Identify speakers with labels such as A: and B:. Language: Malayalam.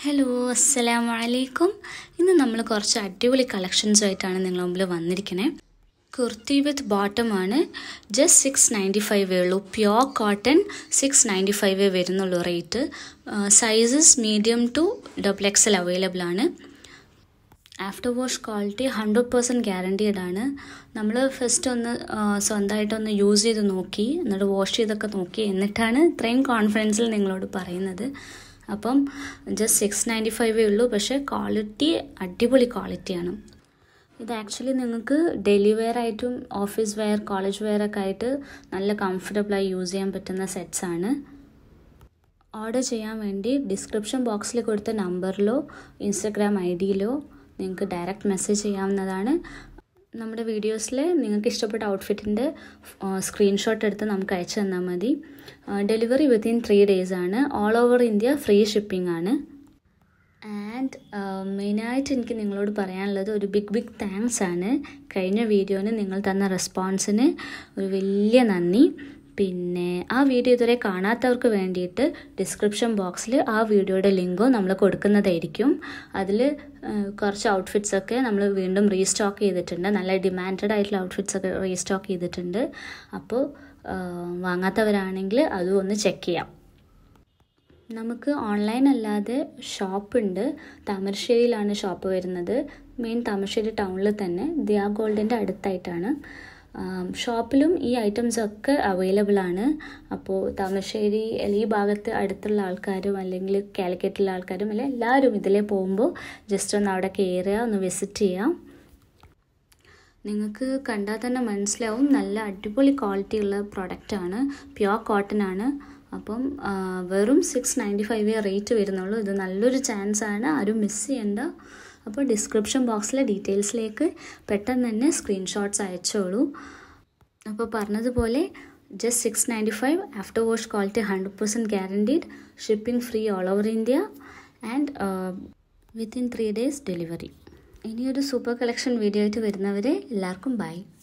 A: ഹലോ അസ്സലാമു അലൈക്കും ഇന്ന് നമ്മൾ കുറച്ച് അടിപൊളി കളക്ഷൻസുമായിട്ടാണ് നിങ്ങളുടെ മുമ്പിൽ വന്നിരിക്കണേ കുർത്തി വിത്ത് ബോട്ടം ആണ് ജസ്റ്റ് സിക്സ് നയൻറ്റി ഫൈവേ ഉള്ളൂ പ്യോർ കോട്ടൺ സിക്സ് നയൻറ്റി ഫൈവേ വരുന്നുള്ളൂ rate sizes medium to double XL available ആണ് after wash quality hundred percent guaranteed ആണ് നമ്മൾ ഫസ്റ്റ് ഒന്ന് സ്വന്തമായിട്ടൊന്ന് യൂസ് ചെയ്ത് നോക്കി എന്നിട്ട് വാഷ് ചെയ്തൊക്കെ നോക്കി എന്നിട്ടാണ് ഇത്രയും കോൺഫിഡൻസിൽ നിങ്ങളോട് പറയുന്നത് അപ്പം ജസ്റ്റ് സിക്സ് നയൻറ്റി ഫൈവേ ഉള്ളൂ പക്ഷേ ക്വാളിറ്റി അടിപൊളി ക്വാളിറ്റിയാണ് ഇത് ആക്ച്വലി നിങ്ങൾക്ക് ഡെയിലി വെയർ ആയിട്ടും ഓഫീസ് വെയർ കോളേജ് വെയർ ഒക്കെ ആയിട്ട് നല്ല കംഫർട്ടബിളായി യൂസ് ചെയ്യാൻ പറ്റുന്ന സെറ്റ്സ് ആണ് ഓർഡർ ചെയ്യാൻ വേണ്ടി ഡിസ്ക്രിപ്ഷൻ ബോക്സിൽ കൊടുത്ത നമ്പറിലോ ഇൻസ്റ്റഗ്രാം ഐ ഡിയിലോ നിങ്ങൾക്ക് ഡയറക്റ്റ് മെസ്സേജ് ചെയ്യാവുന്നതാണ് നമ്മുടെ വീഡിയോസിൽ നിങ്ങൾക്ക് ഇഷ്ടപ്പെട്ട ഔട്ട്ഫിറ്റിൻ്റെ സ്ക്രീൻഷോട്ട് എടുത്ത് നമുക്ക് അയച്ചു തന്നാൽ മതി ഡെലിവറി വിത്തിൻ ത്രീ ഡേയ്സ് ആണ് all over India free shipping ആണ് ആൻഡ് മെയിനായിട്ട് എനിക്ക് നിങ്ങളോട് പറയാനുള്ളത് ഒരു ബിഗ് ബിഗ് താങ്ക്സ് ആണ് കഴിഞ്ഞ വീഡിയോന് നിങ്ങൾ തന്ന റെസ്പോൺസിന് ഒരു വലിയ നന്ദി പിന്നെ ആ വീഡിയോ ഇതുവരെ കാണാത്തവർക്ക് വേണ്ടിയിട്ട് ഡിസ്ക്രിപ്ഷൻ ബോക്സിൽ ആ വീഡിയോയുടെ ലിങ്കോ നമ്മൾ കൊടുക്കുന്നതായിരിക്കും അതിൽ കുറച്ച് ഔട്ട്ഫിറ്റ്സ് ഒക്കെ നമ്മൾ വീണ്ടും റീസ്റ്റോക്ക് ചെയ്തിട്ടുണ്ട് നല്ല ഡിമാൻഡഡ് ആയിട്ടുള്ള ഔട്ട്ഫിറ്റ്സ് ഒക്കെ റീസ്റ്റോക്ക് ചെയ്തിട്ടുണ്ട് അപ്പോൾ വാങ്ങാത്തവരാണെങ്കിൽ അതും ഒന്ന് ചെക്ക് ചെയ്യാം നമുക്ക് ഓൺലൈൻ അല്ലാതെ ഷോപ്പുണ്ട് താമരശ്ശേരിയിലാണ് ഷോപ്പ് വരുന്നത് മെയിൻ താമരശ്ശേരി ടൗണിൽ തന്നെ ദിയാ ഗോൾഡിൻ്റെ അടുത്തായിട്ടാണ് ഷോപ്പിലും ഈ ഐറ്റംസ് ഒക്കെ അവൈലബിൾ ആണ് അപ്പോൾ താമരശ്ശേരി ഈ ഭാഗത്ത് അടുത്തുള്ള ആൾക്കാരും അല്ലെങ്കിൽ കാലിക്കറ്റുള്ള ആൾക്കാരും അല്ലെ എല്ലാവരും ഇതിലേ പോകുമ്പോൾ ജസ്റ്റ് ഒന്ന് അവിടെ കയറുക ഒന്ന് വിസിറ്റ് ചെയ്യാം നിങ്ങൾക്ക് കണ്ടാൽ തന്നെ മനസ്സിലാവും നല്ല അടിപൊളി ക്വാളിറ്റി ഉള്ള പ്രൊഡക്റ്റാണ് പ്യോർ കോട്ടൺ ആണ് അപ്പം വെറും സിക്സ് നയൻറ്റി ഫൈവേ റേറ്റ് വരുന്നുള്ളൂ ഇത് നല്ലൊരു ചാൻസ് ആണ് ആരും മിസ് ചെയ്യണ്ട അപ്പോൾ ഡിസ്ക്രിപ്ഷൻ ബോക്സിലെ ഡീറ്റെയിൽസിലേക്ക് പെട്ടെന്ന് തന്നെ സ്ക്രീൻഷോട്ട്സ് അയച്ചോളൂ അപ്പോൾ പറഞ്ഞതുപോലെ just six ninety five after wash quality hundred percent guaranteed shipping free all over India and within three days delivery ഇനിയൊരു സൂപ്പർ കളക്ഷൻ വീഡിയോ ആയിട്ട് വരുന്നവരെ എല്ലാവർക്കും ബൈ